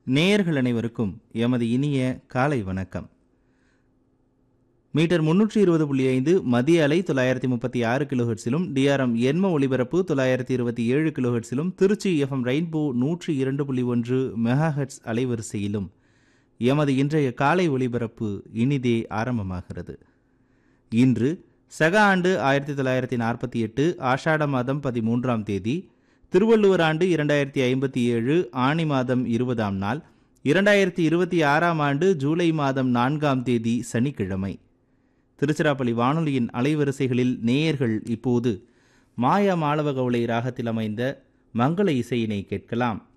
நேயர்கள் அனைவருக்கும் எமது இனிய காலை வணக்கம் மீட்டர் முன்னூற்றி இருபது புள்ளி ஐந்து மத்திய அலை தொள்ளாயிரத்தி முப்பத்தி ஆறு கிலோஹெட்ஸிலும் டிஆர்எம் எண்ம ஒலிபரப்பு தொள்ளாயிரத்தி இருபத்தி ஏழு கிலோஹெட்ஸிலும் திருச்சி எஃப்எம் ரெயின்போ நூற்றி இரண்டு புள்ளி ஒன்று மெகாஹெட்ஸ் அலைவரிசையிலும் எமது இன்றைய காலை ஒலிபரப்பு இனிதே ஆரம்பமாகிறது இன்று சக ஆண்டு ஆயிரத்தி தொள்ளாயிரத்தி நாற்பத்தி எட்டு ஆஷாட மாதம் பதிமூன்றாம் தேதி திருவள்ளுவர் ஆண்டு இரண்டாயிரத்தி ஐம்பத்தி ஏழு ஆணி மாதம் இருபதாம் நாள் இரண்டாயிரத்தி இருபத்தி ஆறாம் ஆண்டு ஜூலை மாதம் நான்காம் தேதி சனிக்கிழமை திருச்சிராப்பள்ளி வானொலியின் அலைவரிசைகளில் நேயர்கள் இப்போது மாயா மாளவ கவுளை ராகத்தில் அமைந்த மங்கள இசையினை கேட்கலாம்